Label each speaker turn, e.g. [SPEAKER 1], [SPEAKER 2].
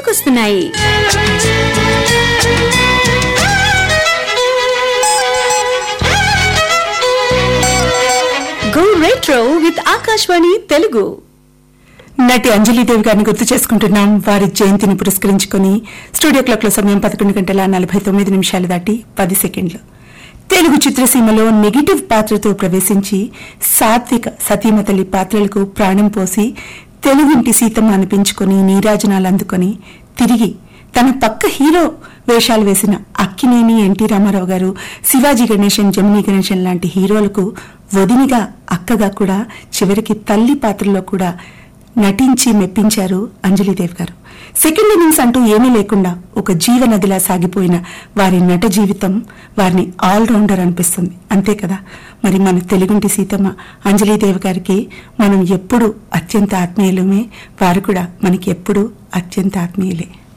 [SPEAKER 1] గుర్తుకొస్తున్నాయి go retro with Akashvani Telugu
[SPEAKER 2] నటి అంజలీదేవి గారిని గుర్తు చేసుకుంటున్నాం వారి జయంతిని పురస్కరించుకుని స్టూడియో క్లాక్ లో సమయం పదకొండు గంటల నలభై తొమ్మిది నిమిషాలు దాటి పది సెకండ్లు తెలుగు చిత్రసీమలో నెగిటివ్ పాత్రతో ప్రవేశించి సాత్విక సతీమతల్లి పాత్రలకు ప్రాణం పోసి తెలుగింటి సీతమ్మ అనిపించుకుని నీరాజనాలు అందుకొని తిరిగి తన పక్క హీరో వేషాలు వేసిన అక్కినేని ఎన్టీ రామారావు గారు శివాజీ గణేశన్ జమినీ గణేశన్ లాంటి హీరోలకు వదినిగా అక్కగా కూడా చివరికి తల్లి పాత్రలో కూడా నటించి మెప్పించారు అంజలిదేవ్ గారు సెకండ్ ఇన్నింగ్స్ అంటూ ఏమీ లేకుండా ఒక జీవనదిలా సాగిపోయిన వారి నట జీవితం వారిని ఆల్రౌండర్ అనిపిస్తుంది అంతే కదా మరి మన తెలుగుంటి సీతమ్మ అంజలిదేవ్ గారికి మనం ఎప్పుడు అత్యంత ఆత్మీయులమే వారు కూడా మనకి ఎప్పుడు అత్యంత ఆత్మీయులే